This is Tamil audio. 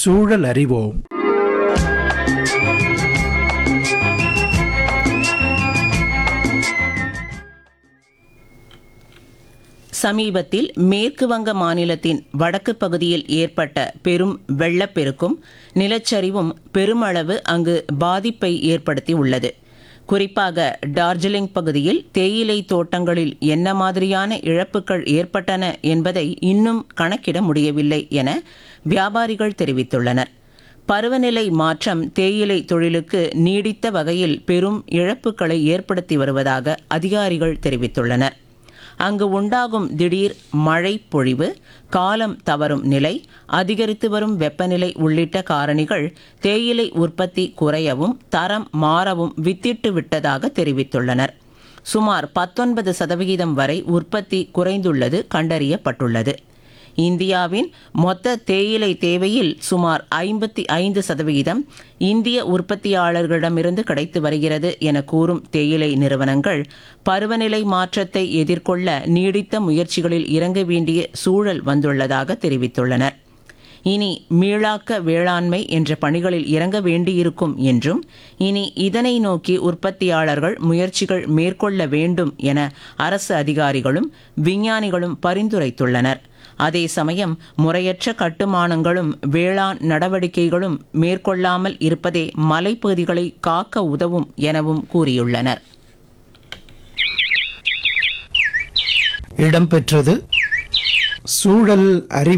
சூழல் அறிவோம் சமீபத்தில் மேற்கு வங்க மாநிலத்தின் வடக்கு பகுதியில் ஏற்பட்ட பெரும் வெள்ளப்பெருக்கும் நிலச்சரிவும் பெருமளவு அங்கு பாதிப்பை ஏற்படுத்தி உள்ளது குறிப்பாக டார்ஜிலிங் பகுதியில் தேயிலை தோட்டங்களில் என்ன மாதிரியான இழப்புகள் ஏற்பட்டன என்பதை இன்னும் கணக்கிட முடியவில்லை என வியாபாரிகள் தெரிவித்துள்ளனர் பருவநிலை மாற்றம் தேயிலை தொழிலுக்கு நீடித்த வகையில் பெரும் இழப்புகளை ஏற்படுத்தி வருவதாக அதிகாரிகள் தெரிவித்துள்ளனர் அங்கு உண்டாகும் திடீர் மழை பொழிவு காலம் தவறும் நிலை அதிகரித்து வரும் வெப்பநிலை உள்ளிட்ட காரணிகள் தேயிலை உற்பத்தி குறையவும் தரம் மாறவும் வித்திட்டு விட்டதாக தெரிவித்துள்ளனர் சுமார் பத்தொன்பது சதவிகிதம் வரை உற்பத்தி குறைந்துள்ளது கண்டறியப்பட்டுள்ளது இந்தியாவின் மொத்த தேயிலை தேவையில் சுமார் ஐம்பத்தி ஐந்து சதவிகிதம் இந்திய உற்பத்தியாளர்களிடமிருந்து கிடைத்து வருகிறது என கூறும் தேயிலை நிறுவனங்கள் பருவநிலை மாற்றத்தை எதிர்கொள்ள நீடித்த முயற்சிகளில் இறங்க வேண்டிய சூழல் வந்துள்ளதாக தெரிவித்துள்ளனர் இனி மீளாக்க வேளாண்மை என்ற பணிகளில் இறங்க வேண்டியிருக்கும் என்றும் இனி இதனை நோக்கி உற்பத்தியாளர்கள் முயற்சிகள் மேற்கொள்ள வேண்டும் என அரசு அதிகாரிகளும் விஞ்ஞானிகளும் பரிந்துரைத்துள்ளனர் அதே சமயம் முறையற்ற கட்டுமானங்களும் வேளாண் நடவடிக்கைகளும் மேற்கொள்ளாமல் இருப்பதே மலைப்பகுதிகளை காக்க உதவும் எனவும் கூறியுள்ளனர் இடம்பெற்றது சூழல் அறிவு